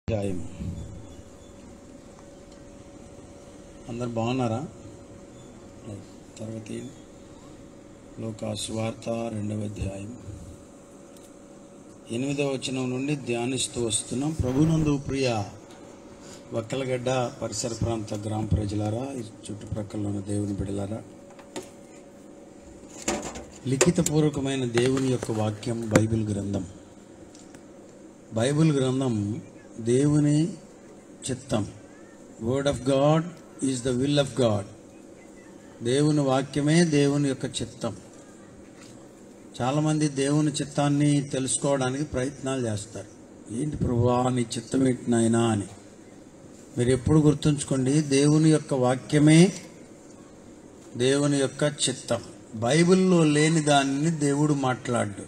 అధ్యాయం అందరు బాగున్నారా తరగతి లోకా సువార్త రెండవ అధ్యాయం ఎనిమిదవ వచనం నుండి ధ్యానిస్తూ వస్తున్నాం ప్రభునందు ప్రియ వక్కలగడ్డ పరిసర ప్రాంత గ్రామ ప్రజలారా ఈ చుట్టుప్రక్కల ఉన్న దేవుని బిడలారా లిఖితపూర్వకమైన దేవుని యొక్క వాక్యం బైబిల్ గ్రంథం బైబిల్ గ్రంథం దేవుని చిత్తం word of God is the will of God దేవుని వాక్యమే దేవుని యొక్క చిత్తం చాలామంది దేవుని చిత్తాన్ని తెలుసుకోవడానికి ప్రయత్నాలు చేస్తారు ఏంటి ప్రభువా నీ చిత్తం ఏంటి నాయనా అని మీరు ఎప్పుడు గుర్తుంచుకోండి దేవుని యొక్క వాక్యమే దేవుని యొక్క చిత్తం బైబిల్లో లేని దానిని దేవుడు మాట్లాడు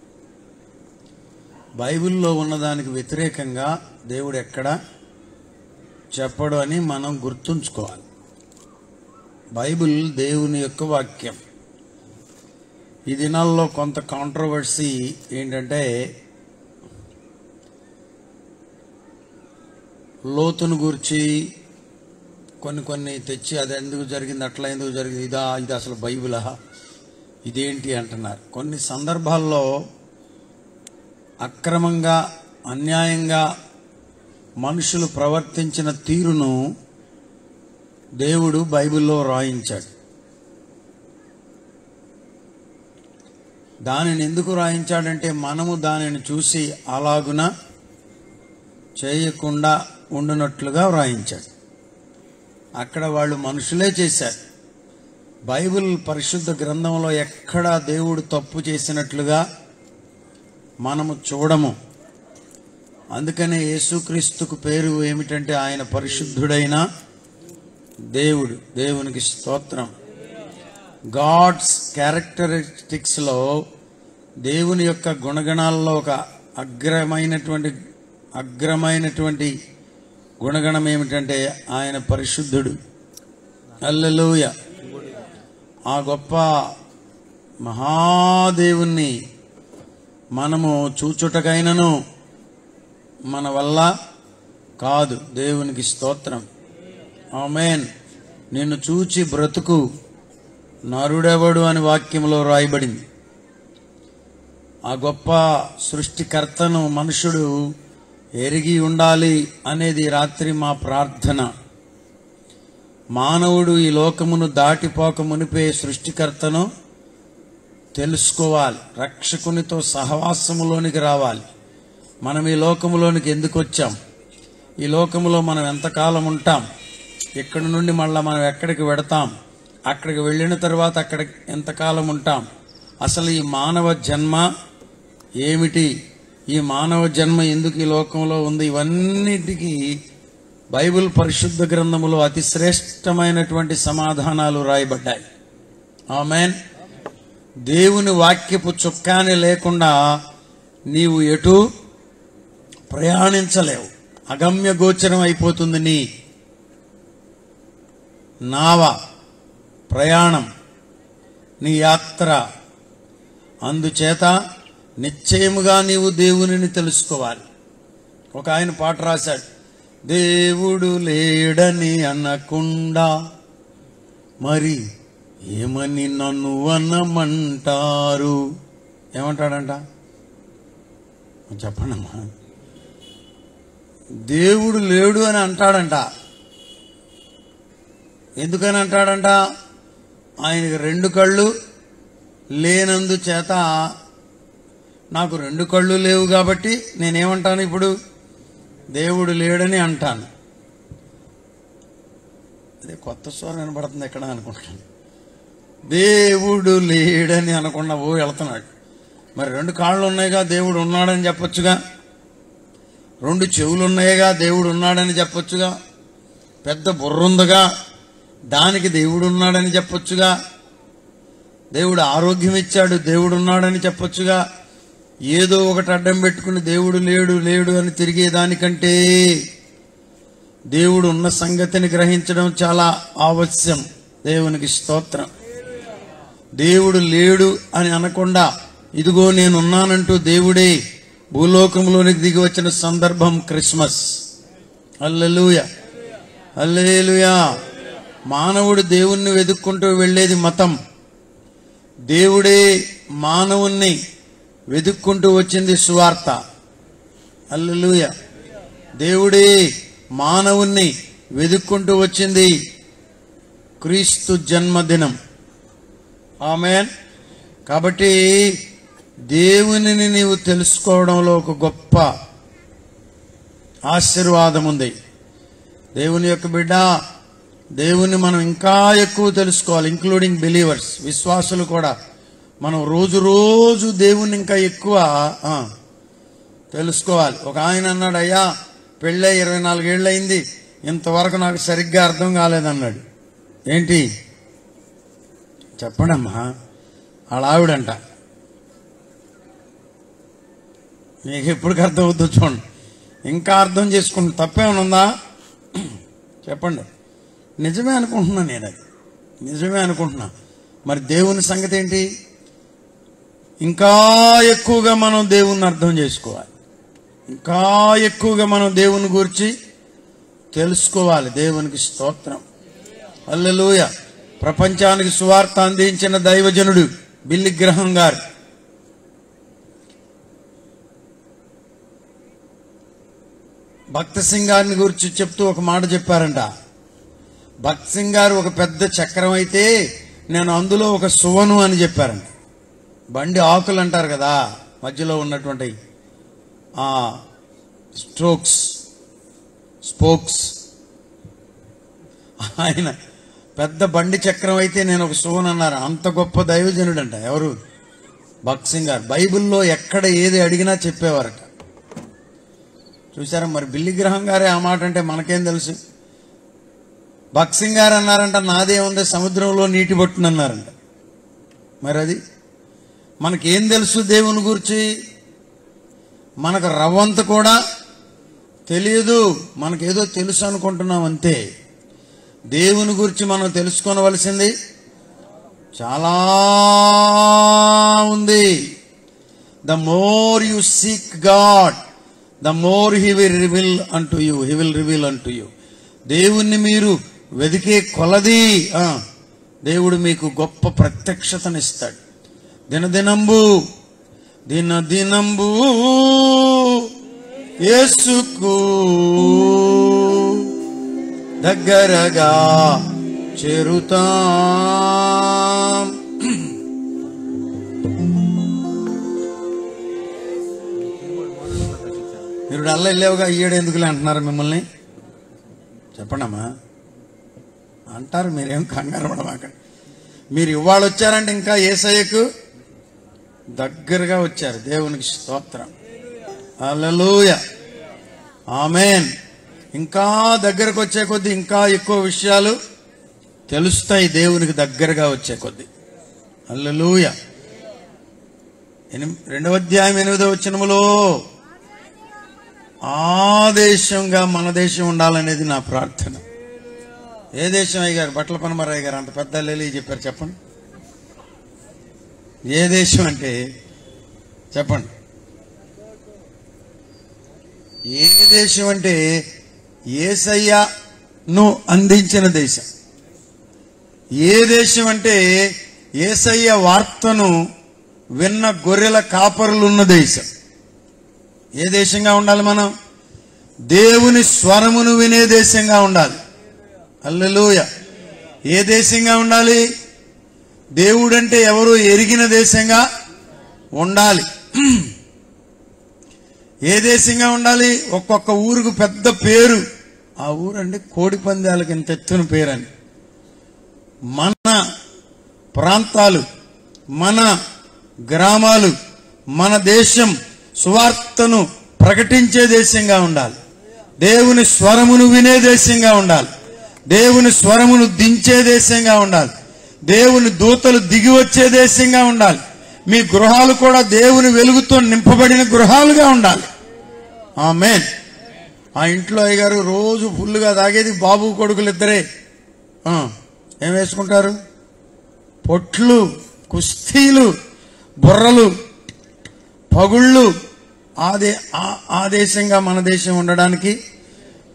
బైబిల్లో ఉన్నదానికి వ్యతిరేకంగా దేవుడు ఎక్కడ చెప్పడు అని మనం గుర్తుంచుకోవాలి బైబిల్ దేవుని యొక్క వాక్యం ఈ దినాల్లో కొంత కాంట్రవర్సీ ఏంటంటే లోతును గురించి కొన్ని కొన్ని తెచ్చి అది ఎందుకు జరిగింది అట్లా ఎందుకు జరిగింది ఇదా ఇది అసలు బైబిలా ఇదేంటి అంటున్నారు కొన్ని సందర్భాల్లో అక్రమంగా అన్యాయంగా మనుషులు ప్రవర్తించిన తీరును దేవుడు బైబిల్లో రాయించాడు దానిని ఎందుకు రాయించాడంటే మనము దానిని చూసి అలాగున చేయకుండా ఉండునట్లుగా వ్రాయించాడు అక్కడ వాళ్ళు మనుషులే చేశారు బైబిల్ పరిశుద్ధ గ్రంథంలో ఎక్కడా దేవుడు తప్పు చేసినట్లుగా మనము చూడము అందుకనే యేసుక్రీస్తుకు పేరు ఏమిటంటే ఆయన పరిశుద్ధుడైన దేవుడు దేవునికి స్తోత్రం గాడ్స్ క్యారెక్టరిస్టిక్స్లో దేవుని యొక్క గుణగణాల్లో ఒక అగ్రమైనటువంటి అగ్రమైనటువంటి గుణగణం ఏమిటంటే ఆయన పరిశుద్ధుడు అల్లెలూయ ఆ గొప్ప మహాదేవుణ్ణి మనము చూచుటకైనను మన వల్ల కాదు దేవునికి స్తోత్రం ఆమెన్ నిన్ను చూచి బ్రతుకు నరుడెవడు అని వాక్యంలో రాయబడింది ఆ గొప్ప సృష్టికర్తను మనుషుడు ఎరిగి ఉండాలి అనేది రాత్రి మా ప్రార్థన మానవుడు ఈ లోకమును దాటిపోక మునిపే సృష్టికర్తను తెలుసుకోవాలి రక్షకునితో సహవాసములోనికి రావాలి మనం ఈ లోకములోనికి ఎందుకు వచ్చాం ఈ లోకములో మనం ఎంతకాలం ఉంటాం ఇక్కడి నుండి మళ్ళీ మనం ఎక్కడికి వెడతాం అక్కడికి వెళ్ళిన తర్వాత అక్కడ ఎంతకాలం ఉంటాం అసలు ఈ మానవ జన్మ ఏమిటి ఈ మానవ జన్మ ఎందుకు ఈ లోకంలో ఉంది ఇవన్నిటికీ బైబిల్ పరిశుద్ధ గ్రంథములో అతి శ్రేష్టమైనటువంటి సమాధానాలు రాయబడ్డాయి ఆమెన్ దేవుని వాక్యపు చుక్కాని లేకుండా నీవు ఎటు ప్రయాణించలేవు అగమ్య గోచరం అయిపోతుంది నీ నావ ప్రయాణం నీ యాత్ర అందుచేత నిశ్చయముగా నీవు దేవునిని తెలుసుకోవాలి ఒక ఆయన పాట రాశాడు దేవుడు లేడని అనకుండా మరి ఏమని నన్ను అనమంటారు ఏమంటాడంట చెప్పండమ్మా దేవుడు లేడు అని అంటాడంట ఎందుకని అంటాడంట ఆయనకి రెండు కళ్ళు లేనందు చేత నాకు రెండు కళ్ళు లేవు కాబట్టి నేనేమంటాను ఇప్పుడు దేవుడు లేడని అంటాను అదే కొత్త స్వరం వినబడుతుంది ఎక్కడ అనుకుంటాను దేవుడు లేడని అనకుండా ఓ వెళ్తున్నాడు మరి రెండు కాళ్ళు ఉన్నాయిగా దేవుడు ఉన్నాడని చెప్పొచ్చుగా రెండు చెవులు ఉన్నాయిగా దేవుడు ఉన్నాడని చెప్పొచ్చుగా పెద్ద బుర్ర ఉందిగా దానికి దేవుడు ఉన్నాడని చెప్పొచ్చుగా దేవుడు ఆరోగ్యం ఇచ్చాడు దేవుడు ఉన్నాడని చెప్పొచ్చుగా ఏదో ఒకటి అడ్డం పెట్టుకుని దేవుడు లేడు లేడు అని తిరిగేదానికంటే దేవుడు ఉన్న సంగతిని గ్రహించడం చాలా ఆవశ్యం దేవునికి స్తోత్రం దేవుడు లేడు అని అనకుండా ఇదిగో నేనున్నానంటూ దేవుడే భూలోకంలోనికి దిగి వచ్చిన సందర్భం క్రిస్మస్ అల్లెలుయ అల్లేలుయా మానవుడు దేవుణ్ణి వెతుక్కుంటూ వెళ్ళేది మతం దేవుడే మానవుణ్ణి వెతుక్కుంటూ వచ్చింది సువార్త అల్లెలుయ దేవుడే మానవుణ్ణి వెతుక్కుంటూ వచ్చింది క్రీస్తు జన్మదినం ఆమెన్ కాబట్టి దేవునిని నీవు తెలుసుకోవడంలో ఒక గొప్ప ఆశీర్వాదం ఉంది దేవుని యొక్క బిడ్డ దేవుని మనం ఇంకా ఎక్కువ తెలుసుకోవాలి ఇంక్లూడింగ్ బిలీవర్స్ విశ్వాసులు కూడా మనం రోజు రోజు దేవుని ఇంకా ఎక్కువ ఆ, తెలుసుకోవాలి ఒక ఆయన అన్నాడు అయ్యా పెళ్ళై ఇరవై నాలుగేళ్ళు అయింది ఇంతవరకు నాకు సరిగ్గా అర్థం కాలేదన్నాడు ఏంటి చెప్పండమ్మా వాళ్ళ ఆవిడంట మీకు ఎప్పటికి అర్థం అవుతుందో చూడండి ఇంకా అర్థం చేసుకుని తప్పేమైనా ఉందా చెప్పండి నిజమే అనుకుంటున్నా నేను అది నిజమే అనుకుంటున్నా మరి దేవుని సంగతి ఏంటి ఇంకా ఎక్కువగా మనం దేవుణ్ణి అర్థం చేసుకోవాలి ఇంకా ఎక్కువగా మనం దేవుని గురించి తెలుసుకోవాలి దేవునికి స్తోత్రం అల్లెలూయ ప్రపంచానికి సువార్త అందించిన దైవజనుడు బిల్లి గ్రహం గారు భక్త సింగ్ గారిని గురించి చెప్తూ ఒక మాట చెప్పారంట భక్త సింగ్ గారు ఒక పెద్ద చక్రం అయితే నేను అందులో ఒక సువను అని చెప్పారంట బండి ఆకులు అంటారు కదా మధ్యలో ఉన్నటువంటి ఆ స్ట్రోక్స్ స్పోక్స్ ఆయన పెద్ద బండి చక్రం అయితే నేను ఒక సువన్ అన్నారు అంత గొప్ప దైవజనుడు అంట ఎవరు భక్త్ సింగ్ గారు బైబిల్లో ఎక్కడ ఏది అడిగినా చెప్పేవారట చూసారా మరి బిల్లి గ్రహం గారే ఆ మాట అంటే మనకేం తెలుసు భక్త్ సింగ్ గారు అన్నారంట నాదే ఉంది సముద్రంలో నీటి బొట్టును అన్నారంట మరి అది మనకేం తెలుసు దేవుని గురించి మనకు రవ్వంత కూడా తెలియదు మనకేదో తెలుసు అనుకుంటున్నాం అంతే దేవుని గురించి మనం తెలుసుకోవలసింది చాలా ఉంది the more you seek God the more he will reveal unto you he will reveal unto you దేవుణ్ణి మీరు వెదికే కొలది ఆ, దేవుడు మీకు గొప్ప ప్రత్యక్షతనిస్తాడు దినదినంబు దిన దినంబు యేసుకు దగ్గరగా చేరుతాం మీరు అల్ల వెళ్ళావుగా ఈయడు ఎందుకులే అంటున్నారు మిమ్మల్ని చెప్పండమ్మా అంటారు మీరేం కంగారు పడమాక మీరు ఇవాళ వచ్చారంటే ఇంకా ఏసయ్యకు దగ్గరగా వచ్చారు దేవునికి స్తోత్రం అల్లెలూయ ఆమెన్ ఇంకా దగ్గరకు వచ్చే కొద్దీ ఇంకా ఎక్కువ విషయాలు తెలుస్తాయి దేవునికి దగ్గరగా వచ్చే కొద్దీ అల్లెలూయ ఎనిమి- రెండవ అధ్యాయం ఎనిమిదవ వచనములో ఆ దేశంగా మన దేశం ఉండాలనేది నా ప్రార్థన ఏ దేశం అయ్య గారు బట్టల పనమరయ్య గారు అంత పెద్ద లేలి చెప్పారు చెప్పండి ఏ దేశం అంటే చెప్పండి ఏ దేశం అంటే ఏసయ్యను అందించిన దేశం ఏ దేశం అంటే ఏసయ్య వార్తను విన్న గొర్రెల కాపరులున్న దేశం ఏ దేశంగా ఉండాలి మనం దేవుని స్వరమును వినే దేశంగా ఉండాలి అల్లెలూయ ఏ దేశంగా ఉండాలి దేవుడంటే ఎవరు ఎరిగిన దేశంగా ఉండాలి ఏ దేశంగా ఉండాలి ఒక్కొక్క ఊరుకు పెద్ద పేరు ఆ ఊరండి కోడి పందాలకి ఇంత ఎత్తున పేరని మన ప్రాంతాలు మన గ్రామాలు మన దేశం సువార్తను ప్రకటించే దేశంగా ఉండాలి దేవుని స్వరమును వినే దేశంగా ఉండాలి దేవుని స్వరమును దించే దేశంగా ఉండాలి దేవుని దూతలు దిగి వచ్చే దేశంగా ఉండాలి మీ గృహాలు కూడా దేవుని వెలుగుతో నింపబడిన గృహాలుగా ఉండాలి ఆమెన్ ఆ ఇంట్లో అయ్యగారు రోజు ఫుల్లుగా తాగేది బాబు కొడుకులు ఇద్దరే ఆ, ఏం వేసుకుంటారు పొట్లు కుస్తీలు బుర్రలు పగుళ్ళు ఆ దే ఆ- ఆ దేశంగా మన దేశం ఉండడానికి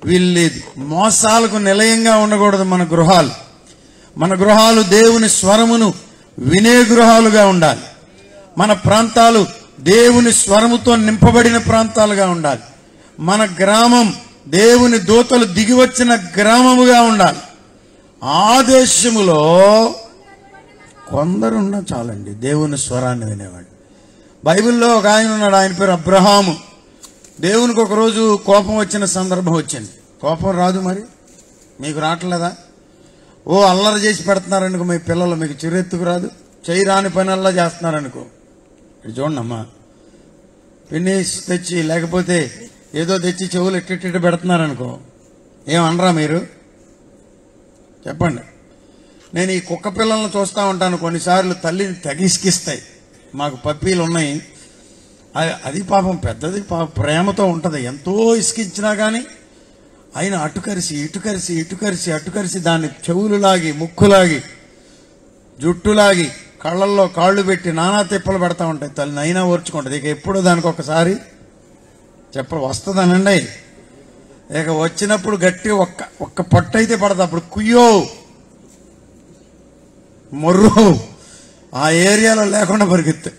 వీల్లేదు మోసాలకు నిలయంగా ఉండకూడదు మన గృహాలు మన గృహాలు దేవుని స్వరమును వినే గృహాలుగా ఉండాలి మన ప్రాంతాలు దేవుని స్వరముతో నింపబడిన ప్రాంతాలుగా ఉండాలి మన గ్రామం దేవుని దూతలు దిగివచ్చిన గ్రామముగా ఉండాలి ఆ దేశములో కొందరున్నా చాలండి దేవుని స్వరాన్ని వినేవాడు బైబిల్లో ఒక ఆయన ఉన్నాడు ఆయన పేరు అబ్రహాము దేవునికి ఒకరోజు కోపం వచ్చిన సందర్భం వచ్చింది కోపం రాదు మరి మీకు రావట్లేదా ఓ అల్లరి చేసి పెడుతున్నారనుకో మీ పిల్లలు మీకు చిరెత్తుకు రాదు చేయి రాని పనల్లా చేస్తున్నారనుకో ఇది చూడండి అమ్మా పిన్నీస్ తెచ్చి లేకపోతే ఏదో తెచ్చి చెవులు ఎట్టిట్టు పెడుతున్నారనుకో ఏమనరా మీరు చెప్పండి నేను ఈ కుక్క పిల్లలను చూస్తూ ఉంటాను కొన్నిసార్లు తల్లిని తగిసికిస్తాయి మాకు పప్పీలు ఉన్నాయి అది- అది పాపం పెద్దది పాపం ప్రేమతో ఉంటుంది ఎంతో ఇసుకించినా కానీ అయినా అటు కరిసి ఇటు కరిసి ఇటు కరిసి అటు కరిసి దాన్ని చెవులు లాగి ముక్కు లాగి జుట్టు లాగి కళ్ళల్లో కాళ్ళు పెట్టి నానా తిప్పలు పెడతా ఉంటాయి తల్లి అయినా ఓర్చుకుంటుంది ఇక ఎప్పుడు దానికి ఒకసారి చెప్ప వస్తుందనండి ఇక వచ్చినప్పుడు గట్టి ఒక్క ఒక్క పొట్టు అయితే పడదు అప్పుడు కుయ్యో మొర్రు ఆ ఏరియాలో లేకుండా పరిగెత్తే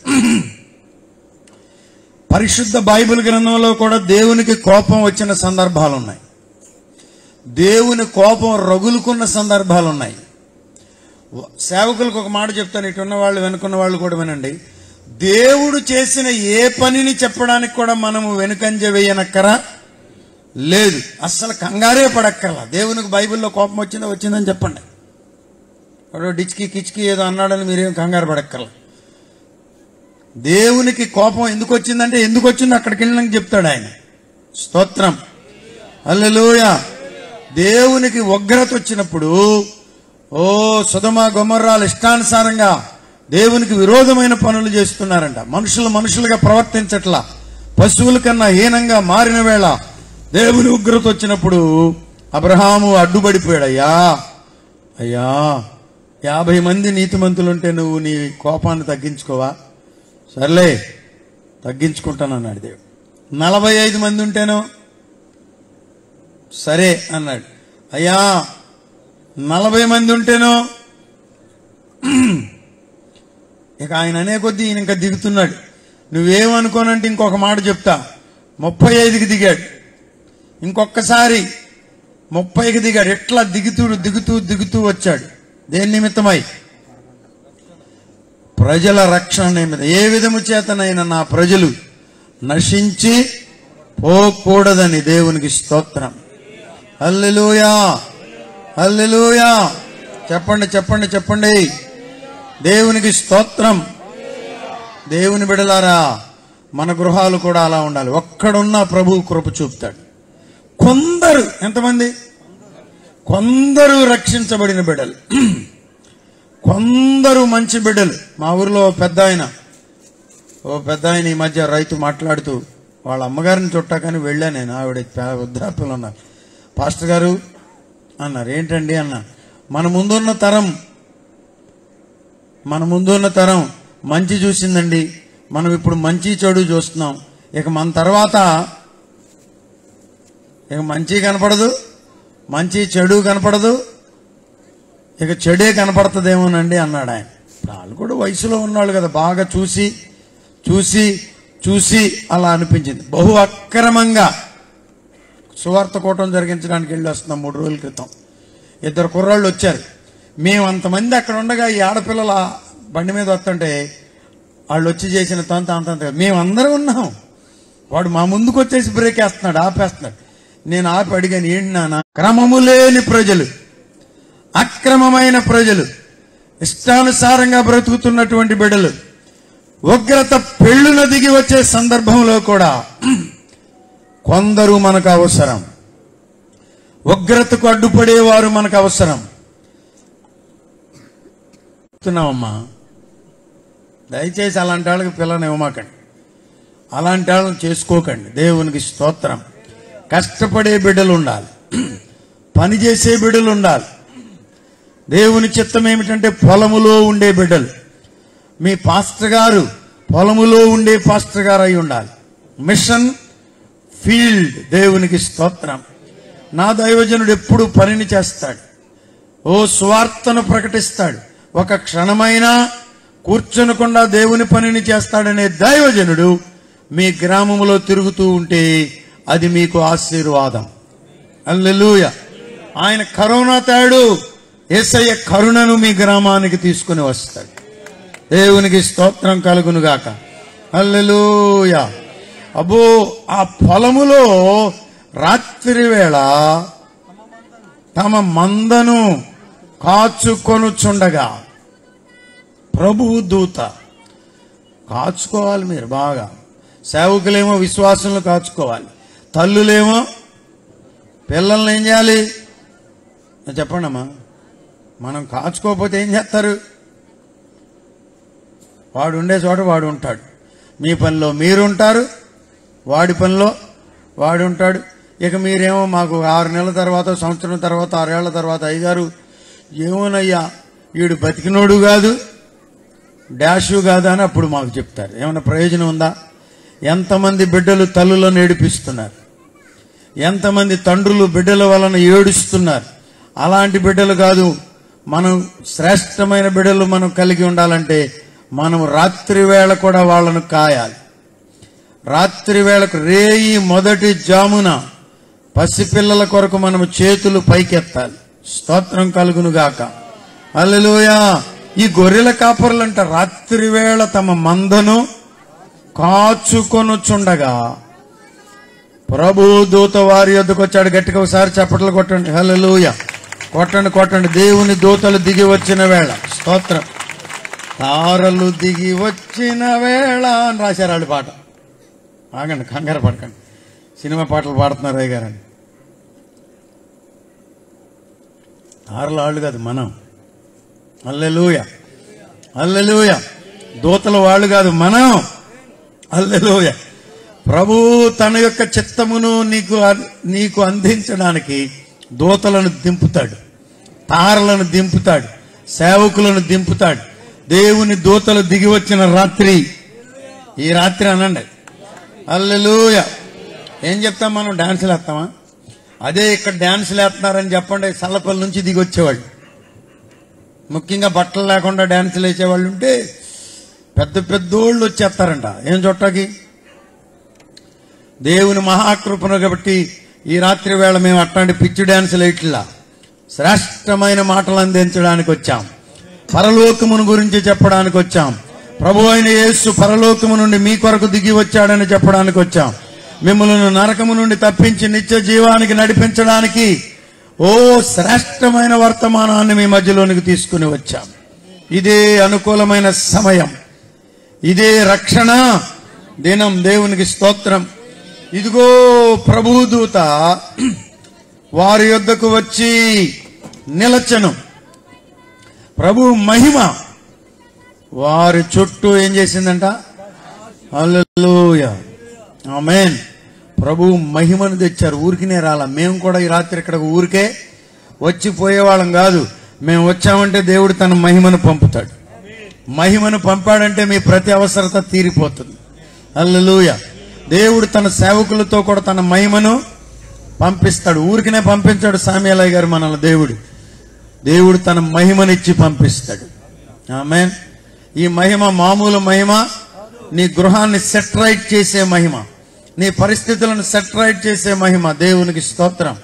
పరిశుద్ధ బైబిల్ గ్రంథంలో కూడా దేవునికి కోపం వచ్చిన సందర్భాలు ఉన్నాయి దేవుని కోపం రగులుకున్న సందర్భాలు ఉన్నాయి సేవకులకు ఒక మాట చెప్తాను ఇటు ఉన్న వాళ్ళు వెనుకున్న వాళ్ళు కూడా వినండి దేవుడు చేసిన ఏ పనిని చెప్పడానికి కూడా మనము వెనుకంజ వేయనక్కరా లేదు అస్సలు కంగారే పడక్కర్లా దేవునికి బైబిల్లో కోపం వచ్చిందో వచ్చిందని చెప్పండి వాడు డిచ్కి కిచ్కి ఏదో అన్నాడని మీరేం కంగారు పడక్కర్లా దేవునికి కోపం ఎందుకు వచ్చిందంటే ఎందుకు వచ్చిందో అక్కడికి వెళ్ళినాక చెప్తాడు ఆయన స్తోత్రం అల్లెలూయ దేవునికి ఉగ్రత వచ్చినప్పుడు ఓ సుధమ గుమర్రాలు ఇష్టానుసారంగా దేవునికి విరోధమైన పనులు చేస్తున్నారంట మనుషులు మనుషులుగా ప్రవర్తించట్లా పశువుల కన్నా హీనంగా మారిన వేళ దేవుని ఉగ్రత వచ్చినప్పుడు అబ్రహాము అడ్డుపడిపోయాడయ్యా అయ్యా యాభై మంది నీతిమంతులుంటే నువ్వు నీ కోపాన్ని తగ్గించుకోవా సర్లే తగ్గించుకుంటానన్నాడు దేవుడు నలభై ఐదు మంది ఉంటేనో సరే అన్నాడు అయ్యా నలభై మంది ఉంటేనో ఇక ఆయన అనే కొద్దీ ఈయన ఇంకా దిగుతున్నాడు నువ్వేమనుకోనంటే ఇంకొక మాట చెప్తా ముప్పై ఐదుకి దిగాడు ఇంకొకసారి ముప్పైకి దిగాడు ఎట్లా దిగుతూ దిగుతూ దిగుతూ వచ్చాడు దేని నిమిత్తమై ప్రజల రక్షణ నిమిత్తం ఏ విధము చేతనైనా నా ప్రజలు నశించి పోకూడదని దేవునికి స్తోత్రం హల్లెలూయా హల్లెలూయా చెప్పండి చెప్పండి చెప్పండి దేవునికి స్తోత్రం దేవుని బిడలారా మన గృహాలు కూడా అలా ఉండాలి ఒక్కడున్న ప్రభు కృప చూపుతాడు కొందరు ఎంతమంది కొందరు రక్షించబడిన బిడ్డలు కొందరు మంచి బిడ్డలు మా ఊరిలో ఓ పెద్ద ఆయన ఓ పెద్ద ఆయన ఈ మధ్య రైతు మాట్లాడుతూ వాళ్ళ అమ్మగారిని చుట్టాకని వెళ్ళా నేను ఆవిడ పే- వృద్ధాప్యంలో ఉన్నారు పాస్టర్ గారు అన్నారు ఏంటండి అన్న మన ముందున్న తరం మన ముందున్న తరం మంచి చూసిందండి మనం ఇప్పుడు మంచి చెడు చూస్తున్నాం ఇక మన తర్వాత ఇక మంచి కనపడదు మంచి చెడు కనపడదు ఇక చెడే కనపడుతుందేమోనండి అన్నాడు ఆయన వాళ్ళు కూడా వయసులో ఉన్నాళ్ళు కదా బాగా చూసి చూసి చూసి అలా అనిపించింది బహు అక్రమంగా సువార్త కూటం జరిగించడానికి వెళ్ళి వస్తున్నాం మూడు రోజుల క్రితం ఇద్దరు కుర్రాళ్ళు వచ్చారు మేము అంతమంది అక్కడ ఉండగా ఈ ఆడపిల్లల బండి మీద వస్తుంటే వాళ్ళు వచ్చి చేసిన తంత అంత అంత మేము అందరం ఉన్నాం వాడు మా ముందుకు వచ్చేసి బ్రేక్ వేస్తున్నాడు ఆపేస్తున్నాడు నేను ఆపి అడిగాను ఏంటి నాన్న క్రమము లేని ప్రజలు అక్రమమైన ప్రజలు ఇష్టానుసారంగా బ్రతుకుతున్నటువంటి బిడ్డలు ఉగ్రత పెళ్ళున దిగి వచ్చే సందర్భంలో కూడా కొందరు మనకు అవసరం ఉగ్రతకు అడ్డుపడేవారు మనకు అవసరం చెప్తున్నామమ్మా దయచేసి అలాంటి వాళ్ళకి పిల్లని ఇవ్వమాకండి అలాంటి వాళ్ళని చేసుకోకండి దేవునికి స్తోత్రం కష్టపడే బిడ్డలు ఉండాలి పని చేసే బిడ్డలు ఉండాలి దేవుని చిత్తం ఏమిటంటే పొలములో ఉండే బిడ్డలు మీ పాస్టర్ గారు పొలములో ఉండే పాస్టర్ గారు అయి ఉండాలి మిషన్ ఫీల్డ్ దేవునికి స్తోత్రం నా దైవజనుడు ఎప్పుడు పనిని చేస్తాడు ఓ స్వార్థను ప్రకటిస్తాడు ఒక క్షణమైనా కూర్చునకుండా దేవుని పనిని చేస్తాడనే దైవజనుడు మీ గ్రామంలో తిరుగుతూ ఉంటే అది మీకు ఆశీర్వాదం అల్లెలూయ ఆయన కరోనా తాడు ఏసయ్య కరుణను మీ గ్రామానికి తీసుకుని వస్తాడు దేవునికి స్తోత్రం కలుగును గాక అల్లెలూయ అబ్బో ఆ పొలములో రాత్రి వేళ తమ మందను కాచుకొనుచుండగా ప్రభువు దూత కాచుకోవాలి మీరు బాగా సేవకులేమో విశ్వాసంలో కాచుకోవాలి తల్లులేమో పిల్లల్ని ఏం చేయాలి చెప్పండి అమ్మా మనం కాచుకోకపోతే ఏం చేస్తారు వాడు ఉండే చోట వాడు ఉంటాడు మీ పనిలో మీరుంటారు వాడి పనిలో వాడు ఉంటాడు ఇక మీరేమో మాకు ఆరు నెలల తర్వాత సంవత్సరం తర్వాత ఆరేళ్ల తర్వాత అయ్యగారు ఏమోనయ్యా వీడు బతికినోడు కాదు డాషు కాదా అని అప్పుడు మాకు చెప్తారు ఏమైనా ప్రయోజనం ఉందా ఎంతమంది బిడ్డలు తల్లులను ఏడిపిస్తున్నారు ఎంతమంది తండ్రులు బిడ్డల వలన ఏడుస్తున్నారు అలాంటి బిడ్డలు కాదు మనం శ్రేష్టమైన బిడ్డలు మనం కలిగి ఉండాలంటే మనం రాత్రి వేళ కూడా వాళ్ళను కాయాలి రాత్రి వేళకు రేయి మొదటి జామున పసిపిల్లల కొరకు మనము చేతులు పైకెత్తాలి స్తోత్రం కలుగును గాక అల్లెలుయా ఈ గొర్రెల కాపరులంట రాత్రి వేళ తమ మందను కాచుకొనుచుండగా ప్రభు దూత వారి యొద్దకు వచ్చాడు గట్టిగా ఒకసారి చప్పట్లు కొట్టండి హల్లెలూయ కొట్టండి కొట్టండి దేవుని దూతలు దిగి వచ్చిన వేళ స్తోత్రం తారలు దిగి వచ్చిన వేళ అని రాశారు వాళ్ళు పాట ఆగండి కంగారు పడకండి సినిమా పాటలు పాడుతున్నారు అయ్య గారని తారలు వాళ్ళు కాదు మనం అల్లెలూయ అల్లెలూయ దూతల వాళ్ళు కాదు మనం అల్లెలూయ ప్రభు తన యొక్క చిత్తమును నీకు అ- నీకు అందించడానికి దూతలను దింపుతాడు తారలను దింపుతాడు సేవకులను దింపుతాడు దేవుని దూతలు దిగి వచ్చిన రాత్రి ఈ రాత్రి అనండి అల్లెలూయ ఏం చెప్తాం మనం డాన్సులు వేస్తామా అదే ఇక్కడ డాన్సులు వేస్తున్నారని చెప్పండి సల్లపల్లి నుంచి దిగి వచ్చేవాళ్ళు ముఖ్యంగా బట్టలు లేకుండా డాన్సులు వేసేవాళ్ళు ఉంటే పెద్ద పెద్దోళ్ళు వచ్చేస్తారంట ఏం చుట్టాకి దేవుని మహాకృపను కాబట్టి ఈ రాత్రి వేళ మేము అట్లాంటి పిచ్చి డాన్సులు ఇట్లా శ్రేష్టమైన మాటలు అందించడానికి వచ్చాం పరలోకమును గురించి చెప్పడానికి వచ్చాం ప్రభు అయిన యేసు పరలోకము నుండి మీ కొరకు దిగి వచ్చాడని చెప్పడానికి వచ్చాం మిమ్మల్ని నరకము నుండి తప్పించి నిత్య జీవానికి నడిపించడానికి ఓ శ్రేష్టమైన వర్తమానాన్ని మీ మధ్యలోనికి తీసుకుని వచ్చాం ఇదే అనుకూలమైన సమయం ఇదే రక్షణ దినం దేవునికి స్తోత్రం ఇదిగో ప్రభుదూత వారి యొద్దకు వచ్చి నిలచను ప్రభు మహిమ వారి చుట్టూ ఏం చేసిందంట హల్లెలూయా ఆమేన్ ప్రభు మహిమను తెచ్చారు ఊరికినే రాలా మేము కూడా ఈ రాత్రి ఇక్కడ ఊరికే వచ్చి పోయేవాళ్ళం కాదు మేము వచ్చామంటే దేవుడు తన మహిమను పంపుతాడు మహిమను పంపాడంటే మీ ప్రతి అవసరత తీరిపోతుంది అల్లెలూయ దేవుడు తన సేవకులతో కూడా తన మహిమను పంపిస్తాడు ఊరికినే పంపించాడు సామ్యాలయ్య గారు మనల్ని దేవుడు దేవుడు తన మహిమనిచ్చి పంపిస్తాడు ఆమె ఈ మహిమ మామూలు మహిమ నీ గృహాన్ని సెట్ రైట్ చేసే మహిమ నీ పరిస్థితులను సెట్ రైట్ చేసే మహిమ దేవునికి స్తోత్రం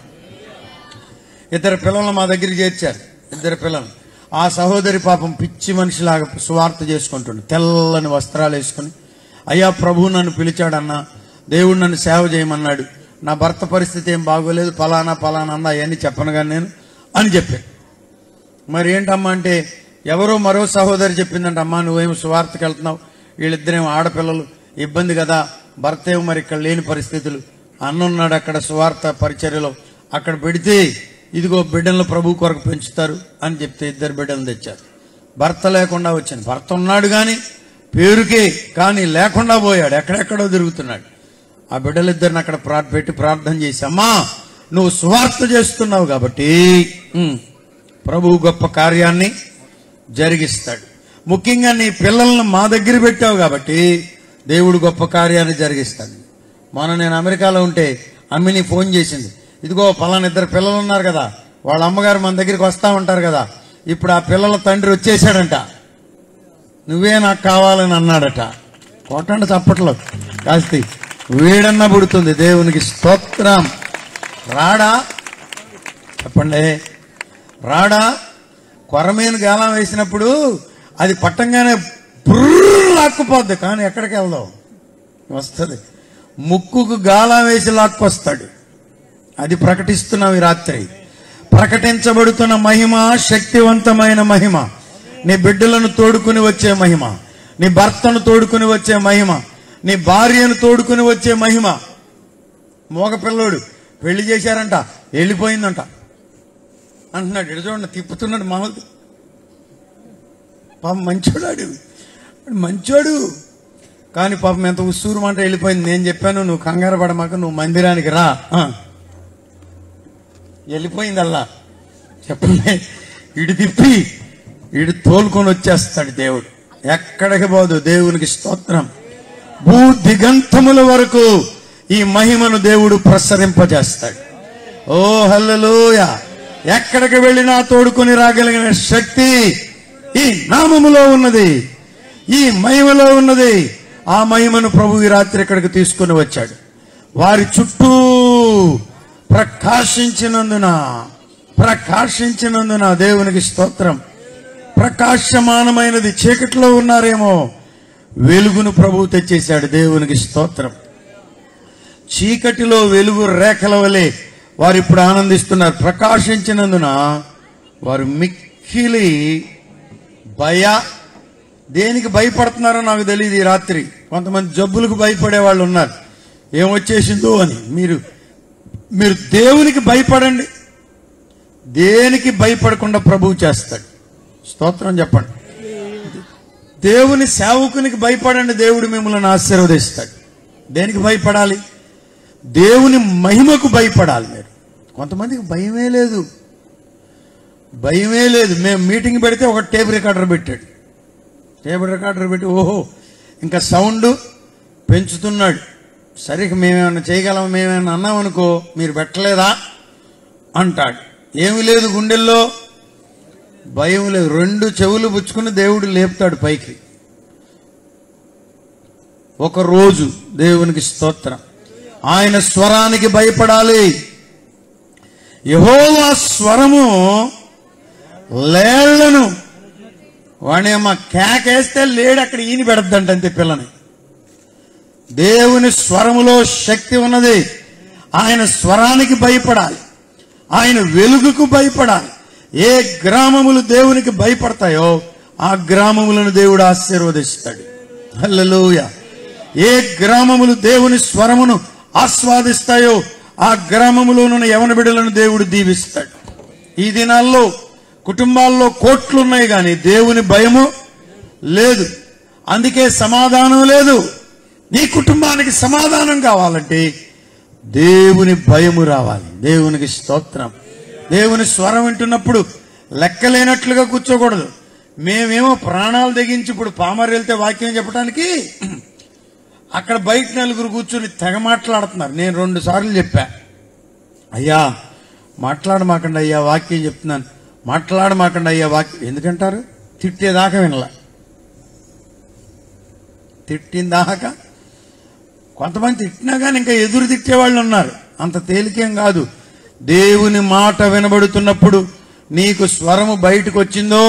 ఇద్దరు పిల్లలను మా దగ్గర చేర్చారు ఇద్దరు పిల్లలు ఆ సహోదరి పాపం పిచ్చి మనిషిలాగా సువార్త చేసుకుంటుండు తెల్లని వస్త్రాలు వేసుకుని అయ్యా ప్రభు నన్ను పిలిచాడన్నా దేవుడు నన్ను సేవ చేయమన్నాడు నా భర్త పరిస్థితి ఏం బాగోలేదు ఫలానా ఫలానా అన్న అవన్నీ చెప్పను కానీ నేను అని చెప్పాను మరి ఏంటమ్మా అంటే ఎవరో మరో సహోదరి చెప్పిందంట అమ్మా నువ్వేం సువార్తకి వెళ్తున్నావు వీళ్ళిద్దరేం ఆడపిల్లలు ఇబ్బంది కదా భర్త ఏమో మరి ఇక్కడ లేని పరిస్థితులు అన్నున్నాడు అక్కడ సువార్త పరిచర్యలో అక్కడ పెడితే ఇదిగో బిడ్డలను ప్రభు కొరకు పెంచుతారు అని చెప్తే ఇద్దరు బిడ్డలు తెచ్చారు భర్త లేకుండా వచ్చింది భర్త ఉన్నాడు కానీ పేరుకే కానీ లేకుండా పోయాడు ఎక్కడెక్కడో తిరుగుతున్నాడు ఆ బిడ్డలిద్దరిని అక్కడ ప్రా పెట్టి ప్రార్థన చేసి అమ్మా నువ్వు సువార్త చేస్తున్నావు కాబట్టి ఉమ్, ప్రభు గొప్ప కార్యాన్ని జరిగిస్తాడు ముఖ్యంగా నీ పిల్లలను మా దగ్గర పెట్టావు కాబట్టి దేవుడు గొప్ప కార్యాన్ని జరిగిస్తాడు మొన్న నేను అమెరికాలో ఉంటే అమ్మిని ఫోన్ చేసింది ఇదిగో పలానా ఇద్దరు పిల్లలు ఉన్నారు కదా వాళ్ళ అమ్మగారు మన దగ్గరికి వస్తా ఉంటారు కదా ఇప్పుడు ఆ పిల్లల తండ్రి వచ్చేసాడంట నువ్వే నాకు కావాలని అన్నాడట కొట్టండి చప్పట్లో కాస్తి వీడన్న పుడుతుంది దేవునికి స్తోత్రం రాడా చెప్పండి రాడా కొరమేను గాలం వేసినప్పుడు అది పట్టంగానే బుర్ర లాక్కుపోద్ది కానీ ఎక్కడికి వెళ్దాం వస్తుంది ముక్కుకు గాలం వేసి లాక్కొస్తాడు అది ప్రకటిస్తున్నాం ఈ రాత్రి ప్రకటించబడుతున్న మహిమ శక్తివంతమైన మహిమ నీ బిడ్డలను తోడుకుని వచ్చే మహిమ నీ భర్తను తోడుకుని వచ్చే మహిమ నీ భార్యను తోడుకుని వచ్చే మహిమ మోగ పిల్లోడు పెళ్లి చేశారంట వెళ్ళిపోయిందంట అంటున్నాడు ఇటు చూడండి తిప్పుతున్నాడు మామూలు పాపం మంచోడు ఆడు వాడు మంచోడు కానీ పాపం ఎంత ఉస్సూరు మాట వెళ్ళిపోయింది నేను చెప్పాను నువ్వు కంగారు పడమాక నువ్వు మందిరానికి రా ఆ. వెళ్ళిపోయిందల్లా చెప్పండి ఇడు తిప్పి ఇడు తోలుకొని వచ్చేస్తాడు దేవుడు ఎక్కడికి పోదు దేవునికి స్తోత్రం భూ దిగంతముల వరకు ఈ మహిమను దేవుడు ప్రసరింపజేస్తాడు ఓ హల్లెలూయ ఎక్కడికి వెళ్ళినా తోడుకొని రాగలిగిన శక్తి ఈ నామములో ఉన్నది ఈ మహిమలో ఉన్నది ఆ మహిమను ప్రభు ఈ రాత్రి ఇక్కడికి తీసుకుని వచ్చాడు వారి చుట్టూ ప్రకాశించినందున ప్రకాశించినందున దేవునికి స్తోత్రం ప్రకాశమానమైనది చీకట్లో ఉన్నారేమో వెలుగును ప్రభు తెచ్చేశాడు దేవునికి స్తోత్రం చీకటిలో వెలుగు రేఖల వలె వారు ఇప్పుడు ఆనందిస్తున్నారు ప్రకాశించినందున వారు మిక్కిలి భయ దేనికి భయపడుతున్నారో నాకు తెలియదు ఈ రాత్రి కొంతమంది జబ్బులకు భయపడే వాళ్ళు ఉన్నారు ఏమొచ్చేసిందో అని మీరు మీరు దేవునికి భయపడండి దేనికి భయపడకుండా ప్రభువు చేస్తాడు స్తోత్రం చెప్పండి దేవుని సేవకునికి భయపడండి దేవుడు మిమ్మల్ని ఆశీర్వదిస్తాడు దేనికి భయపడాలి దేవుని మహిమకు భయపడాలి మీరు కొంతమందికి భయమే లేదు భయమే లేదు మేము మీటింగ్ పెడితే ఒక టేప్ రికార్డర్ పెట్టాడు టేప్ రికార్డర్ పెట్టి ఓహో ఇంకా సౌండ్ పెంచుతున్నాడు సరే ఇక మేమేమైనా చేయగలం మేమేమైనా అన్నామనుకో మీరు పెట్టలేదా అంటాడు ఏమి లేదు గుండెల్లో భయం లేదు రెండు చెవులు పుచ్చుకుని దేవుడు లేపుతాడు పైకి ఒక రోజు దేవునికి స్తోత్రం ఆయన స్వరానికి భయపడాలి యహోవా స్వరము లేళ్లను వాడి అమ్మ కేకేస్తే లేడు అక్కడ ఈని పెడద్దంట అంతే పిల్లని దేవుని స్వరములో శక్తి ఉన్నది ఆయన స్వరానికి భయపడాలి ఆయన వెలుగుకు భయపడాలి ఏ గ్రామములు దేవునికి భయపడతాయో ఆ గ్రామములను దేవుడు ఆశీర్వదిస్తాడు హల్లెలూయ ఏ గ్రామములు దేవుని స్వరమును ఆస్వాదిస్తాయో ఆ గ్రామములోనున్న యవన బిడ్డలను దేవుడు దీవిస్తాడు ఈ దినాల్లో కుటుంబాల్లో కోట్లున్నాయి కానీ దేవుని భయము లేదు అందుకే సమాధానం లేదు నీ కుటుంబానికి సమాధానం కావాలంటే దేవుని భయము రావాలి దేవునికి స్తోత్రం దేవుని స్వరం వింటున్నప్పుడు లెక్కలేనట్లుగా కూర్చోకూడదు మేమేమో ప్రాణాలు తెగించి ఇప్పుడు పామర్ వెళ్తే వాక్యం చెప్పడానికి అక్కడ బయట నలుగురు కూర్చుని తెగ మాట్లాడుతున్నారు నేను రెండు సార్లు చెప్పా అయ్యా మాట్లాడమాకండి అయ్యా వాక్యం చెప్తున్నాను మాట్లాడమాకండి అయ్యా వాక్యం ఎందుకంటారు తిట్టేదాకా వినలా తిట్టిందాకా కొంతమంది తిట్టినా కానీ ఇంకా ఎదురు తిట్టేవాళ్ళు ఉన్నారు అంత తేలికేం కాదు దేవుని మాట వినబడుతున్నప్పుడు నీకు స్వరము బయటకు వచ్చిందో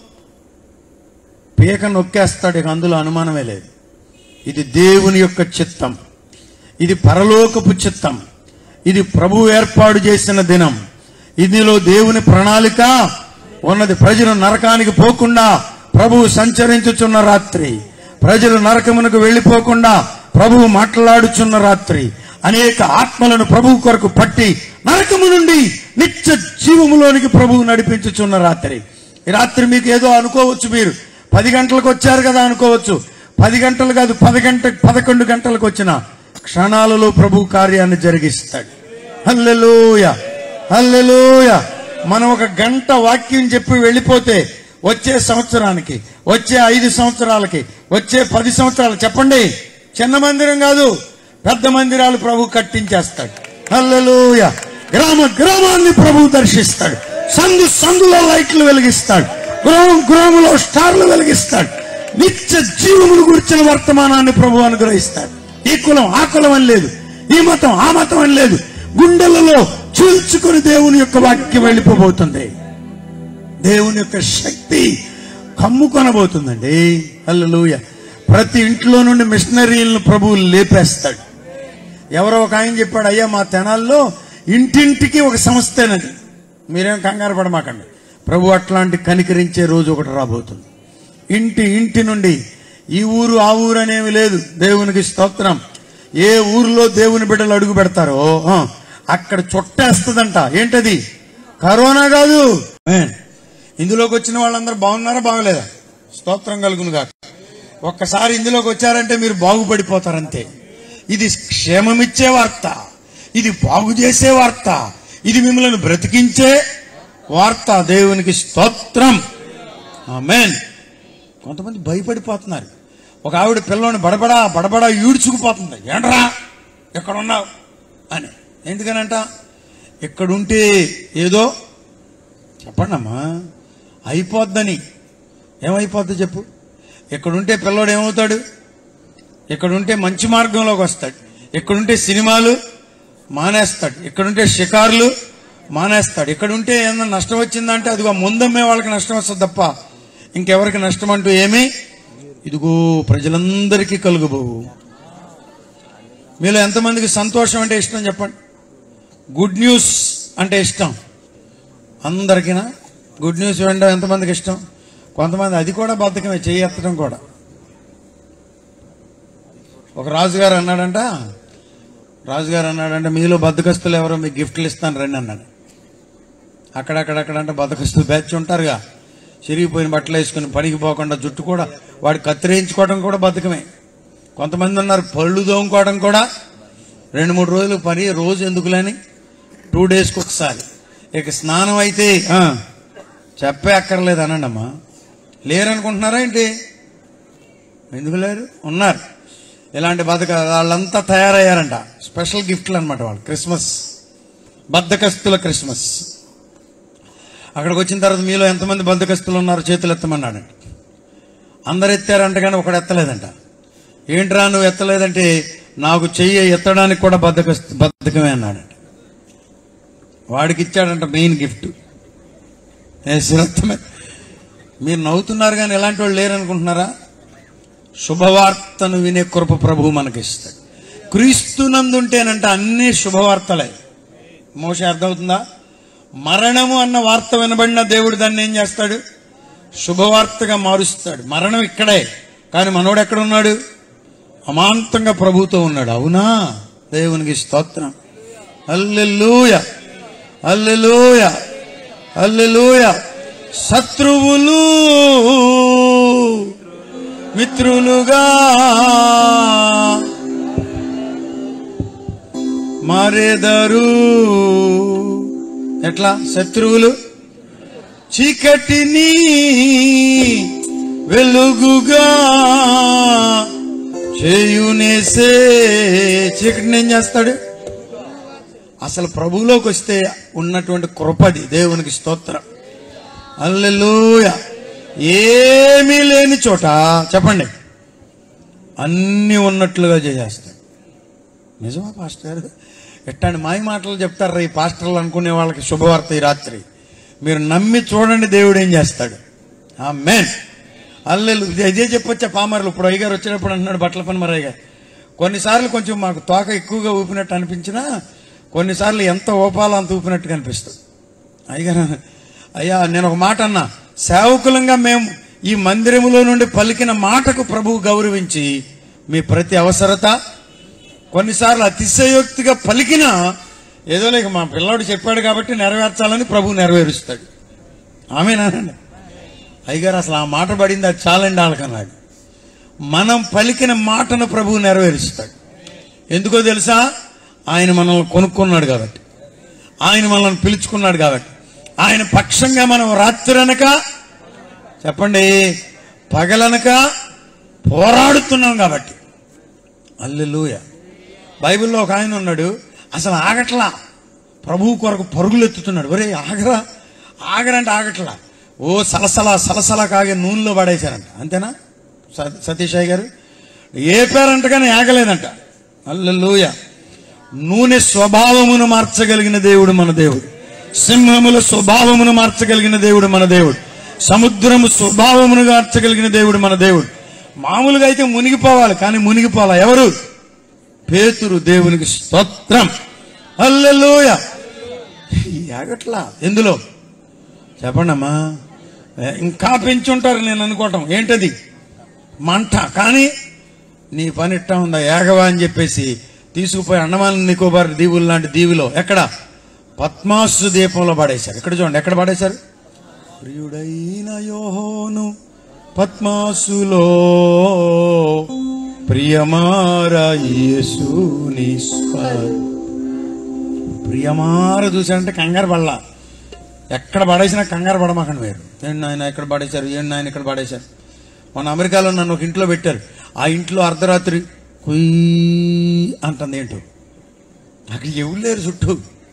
పీక నొక్కేస్తాడు ఇక అందులో అనుమానమే లేదు ఇది దేవుని యొక్క చిత్తం ఇది పరలోకపు చిత్తం ఇది ప్రభు ఏర్పాటు చేసిన దినం ఇదిలో దేవుని ప్రణాళిక ఉన్నది ప్రజలు నరకానికి పోకుండా ప్రభువు సంచరించుచున్న రాత్రి ప్రజలు నరకమునకు వెళ్ళిపోకుండా ప్రభువు మాట్లాడుచున్న రాత్రి అనేక ఆత్మలను ప్రభువు కొరకు పట్టి నరకము నుండి నిత్య జీవములోనికి ప్రభువు నడిపించుచున్న రాత్రి ఈ రాత్రి మీకు ఏదో అనుకోవచ్చు మీరు పది గంటలకు వచ్చారు కదా అనుకోవచ్చు పది గంటలు కాదు పది గంట పదకొండు గంటలకు వచ్చిన క్షణాలలో ప్రభు కార్యాన్ని జరిగిస్తాడు హల్లెలూయ హల్లెలూయ మనం ఒక గంట వాక్యం చెప్పి వెళ్ళిపోతే వచ్చే సంవత్సరానికి వచ్చే ఐదు సంవత్సరాలకి వచ్చే పది సంవత్సరాలు చెప్పండి చిన్న మందిరం కాదు పెద్ద మందిరాలు ప్రభు కట్టించేస్తాడు హల్లెలూయ గ్రామ గ్రామాన్ని ప్రభు దర్శిస్తాడు సందు సందులో లైట్లు వెలిగిస్తాడు గృహం గృహంలో స్టార్లు వెలిగిస్తాడు నిత్య జీవమును గురించిన వర్తమానాన్ని ప్రభు అనుగ్రహిస్తాడు ఈ కులం ఆ కులం అని లేదు ఈ మతం ఆ మతం అని లేదు గుండెలలో చీల్చుకుని దేవుని యొక్క వాక్యం వెళ్ళిపోబోతుంది దేవుని యొక్క శక్తి కమ్ముకొనబోతుందండి హల్లెలూయ ప్రతి ఇంట్లో నుండి మిషనరీలను ప్రభువు లేపేస్తాడు ఎవరో ఒక ఆయన చెప్పాడు అయ్యా మా తెనాల్లో ఇంటింటికి ఒక సంస్థేనది మీరేం కంగారు పడమాకండి ప్రభు అట్లాంటి కనికరించే రోజు ఒకటి రాబోతుంది ఇంటి ఇంటి నుండి ఈ ఊరు ఆ ఊరు అనేవి లేదు దేవునికి స్తోత్రం ఏ ఊరిలో దేవుని బిడ్డలు అడుగు పెడతారో ఆ, అక్కడ చుట్టేస్తుందంట ఏంటది కరోనా కాదు ఆమేన్. ఇందులోకి వచ్చిన వాళ్ళందరూ బాగున్నారా బాగలేదా స్తోత్రం కలుగును కాక ఒక్కసారి ఇందులోకి వచ్చారంటే మీరు బాగుపడిపోతారంతే ఇది క్షేమమిచ్చే వార్త ఇది బాగు చేసే వార్త ఇది మిమ్మల్ని బ్రతికించే వార్త దేవునికి స్తోత్రం ఆమేన్ కొంతమంది భయపడిపోతున్నారు ఒక ఆవిడ పిల్లోని బడబడా బడబడా ఈడ్చుకుపోతుంది ఏంట్రా ఎక్కడ ఉన్నావు అని ఎందుకనంట ఇక్కడుంటే ఏదో చెప్పండమ్మా అయిపోద్దని ఏమైపోద్ది చెప్పు ఇక్కడుంటే పిల్లోడు ఏమవుతాడు ఇక్కడుంటే మంచి మార్గంలోకి వస్తాడు ఇక్కడుంటే సినిమాలు మానేస్తాడు ఇక్కడుంటే షికార్లు మానేస్తాడు ఇక్కడుంటే ఏమన్నా నష్టం వచ్చిందంటే అదిగో ముందమ్మే వాళ్ళకి నష్టం వస్తుంది తప్ప ఇంకెవరికి నష్టం అంటూ ఏమీ ఇదిగో ప్రజలందరికీ కలుగుబోవు మీలో ఎంతమందికి సంతోషం అంటే ఇష్టం చెప్పండి గుడ్ న్యూస్ అంటే ఇష్టం అందరికీనా గుడ్ న్యూస్ వినడం ఎంతమందికి ఇష్టం కొంతమంది అది కూడా బద్ధకమే చేయి ఎత్తడం కూడా ఒక రాజుగారు అన్నాడంట రాజుగారు అన్నాడంటే మీలో బద్దకస్తులు ఎవరో మీకు గిఫ్ట్లు ఇస్తాను రండి అన్నాడు అక్కడక్కడక్కడ అంటే బద్దకస్తులు బ్యాచ్ ఉంటారుగా చిరిగిపోయిన బట్టలు వేసుకుని పనికి పోకుండా జుట్టు కూడా వాడు కత్తిరించుకోవడం కూడా బద్ధకమే కొంతమంది ఉన్నారు పళ్ళు దోముకోవడం కూడా రెండు మూడు రోజులు పని రోజు ఎందుకులని టూ డేస్కి ఒకసారి ఇక స్నానం అయితే ఆ, చెప్పే అక్కర్లేదు అనండి అమ్మా లేరనుకుంటున్నారా ఏంటి ఎందుకు లేరు ఉన్నారు ఇలాంటి బతక వాళ్ళంతా తయారయ్యారంట స్పెషల్ గిఫ్ట్లు అనమాట వాళ్ళు క్రిస్మస్ బద్దకస్తుల క్రిస్మస్ అక్కడికి వచ్చిన తర్వాత మీలో ఎంతమంది బద్దకస్తులు ఉన్నారు చేతులు ఎత్తమన్నాడంట అందరు ఎత్తారంట కానీ ఒకడు ఎత్తలేదంట ఏంట్రా నువ్వు ఎత్తలేదంటే నాకు చెయ్యి ఎత్తడానికి కూడా బద్దక బద్దకమే అన్నాడంట వాడికి ఇచ్చాడంట మెయిన్ గిఫ్ట్ శ్రద్ధమే మీరు నవ్వుతున్నారు కానీ ఎలాంటి వాళ్ళు లేరనుకుంటున్నారా శుభవార్తను వినే కృప ప్రభు మనకిస్తాడు క్రీస్తునందుంటేనంట అన్ని శుభవార్తలే మోస అర్థమవుతుందా మరణము అన్న వార్త వినబడిన దేవుడు దాన్ని ఏం చేస్తాడు శుభవార్తగా మారుస్తాడు మరణం ఇక్కడే కానీ మనోడు ఎక్కడ ఉన్నాడు అమాంతంగా ప్రభుతో ఉన్నాడు అవునా దేవునికి స్తోత్రం అల్లెలూయ అల్లెలూయ అల్లెలూయ శత్రువులు మిత్రులుగా మారేదరు ఎట్లా శత్రువులు చీకటిని వెలుగుగా చేయునేసే చీకటిని ఏం చేస్తాడు అసలు ప్రభువులోకి వస్తే ఉన్నటువంటి కృపది దేవునికి స్తోత్రం అల్లెలూయ ఏమీ లేని చోట చెప్పండి అన్నీ ఉన్నట్లుగా చేసేస్తాడు నిజమా పాస్టర్ గారు ఎట్టాంటి మాయ మాటలు చెప్తారు ఈ పాస్టర్లు అనుకునే వాళ్ళకి శుభవార్త ఈ రాత్రి మీరు నమ్మి చూడండి దేవుడు ఏం చేస్తాడు ఆ మేన్ అల్లెలు ఇదే చెప్పొచ్చా పామర్లు ఇప్పుడు అయ్యగారు వచ్చినప్పుడు అంటున్నాడు బట్టల పని మరి అయ్యగారు కొన్నిసార్లు కొంచెం మాకు తోక ఎక్కువగా ఊపినట్టు అనిపించినా కొన్నిసార్లు ఎంత ఊపాలో అంత ఊపినట్టు కనిపిస్తుంది అయ్యగారు అయ్యా నేను ఒక మాట అన్నా సేవకులంగా మేము ఈ మందిరములో నుండి పలికిన మాటకు ప్రభువు గౌరవించి మీ ప్రతి అవసరత కొన్నిసార్లు అతిశయోక్తిగా పలికిన ఏదో లేక మా పిల్లాడు చెప్పాడు కాబట్టి నెరవేర్చాలని ప్రభు నెరవేరుస్తాడు ఆమెనానండి అయ్యగారు అసలు ఆ మాట పడింది అది చాలండి వాళ్ళకన్నాడు మనం పలికిన మాటను ప్రభువు నెరవేరుస్తాడు ఎందుకో తెలుసా ఆయన మనల్ని కొనుక్కున్నాడు కాబట్టి ఆయన మనల్ని పిలుచుకున్నాడు కాబట్టి ఆయన పక్షంగా మనం రాత్రనక చెప్పండి పగలనక పోరాడుతున్నాం కాబట్టి అల్లెలూయ బైబిల్లో ఒక ఆయన ఉన్నాడు అసలు ఆగట్లా ప్రభువు కొరకు పరుగులు ఎత్తుతున్నాడు ఒరే ఆగరా ఆగరంటే ఆగట్లా ఓ సలసల సలసల కాగే నూనెలో పడేశారంట అంతేనా స- సతీష్ అయ్య గారు ఏ పేరంట కానీ ఆగలేదంట అల్లెలూయ నూనె స్వభావమును మార్చగలిగిన దేవుడు మన దేవుడు సింహముల స్వభావమును మార్చగలిగిన దేవుడు మన దేవుడు సముద్రము స్వభావమును మార్చగలిగిన దేవుడు మన దేవుడు మామూలుగా అయితే మునిగిపోవాలి కానీ మునిగిపోవాలా ఎవరు పేతురు దేవునికి స్తోత్రం అల్లెలూయ ఆగట్లా ఎందులో చెప్పండి అమ్మా ఇంకా పెంచుంటారు నేను అనుకోవటం ఏంటది మంట కానీ నీ పని ఇట్టా ఉందా ఏగవా అని చెప్పేసి తీసుకుపోయి అండమాన్ నికోబార్ దీవులు లాంటి దీవిలో ఎక్కడ పద్మాసు దీపంలో పడేశారు ఎక్కడ చూడండి ఎక్కడ పడేశారు ప్రియుడైన యోహోను పద్మాసులో ప్రియమార యేసుని స్వరం. ప్రియమార చూశారంటే కంగారు పడలా ఎక్కడ పడేసినా కంగారు పడమాకండి మీరు ఏంటి నాయన ఎక్కడ పడేశారు ఏంటి నాయన ఇక్కడ పడేశారు మన అమెరికాలో నన్ను ఒక ఇంట్లో పెట్టారు ఆ ఇంట్లో అర్ధరాత్రి కుయ్ అంటుంది ఏంటో అక్కడ ఎవరు లేరు చుట్టూ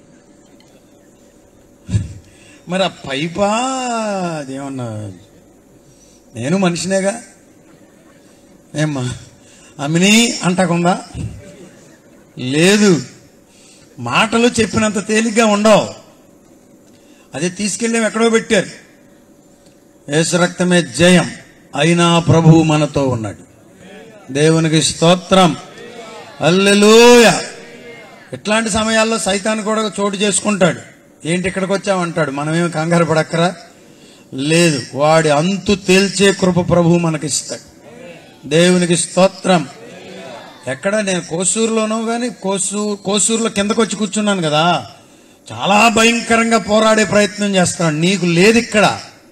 మరి ఆ పైపా అదేమన్నా నేను మనిషినేగా ఏమ్మా అమిని అంటకుందా లేదు మాటలు చెప్పినంత తేలిగ్గా ఉండవు అదే తీసుకెళ్ళి ఎక్కడో పెట్టారు యేసు రక్తమే జయం అయినా ప్రభువు మనతో ఉన్నాడు దేవునికి స్తోత్రం అల్లెలూయ ఇట్లాంటి సమయాల్లో సైతాన్ని కూడా చోటు చేసుకుంటాడు ఏంటి ఇక్కడికి వచ్చామంటాడు మనమేమి కంగారు పడక్కరా లేదు వాడి అంతు తేల్చే కృప ప్రభువు మనకిస్తాడు దేవునికి స్తోత్రం ఎక్కడ నేను కోసూరులోనూ కానీ కోసూ కోసూరులో కిందకు వచ్చి కూర్చున్నాను కదా చాలా భయంకరంగా పోరాడే ప్రయత్నం చేస్తున్నాడు నీకు లేదు ఇక్కడ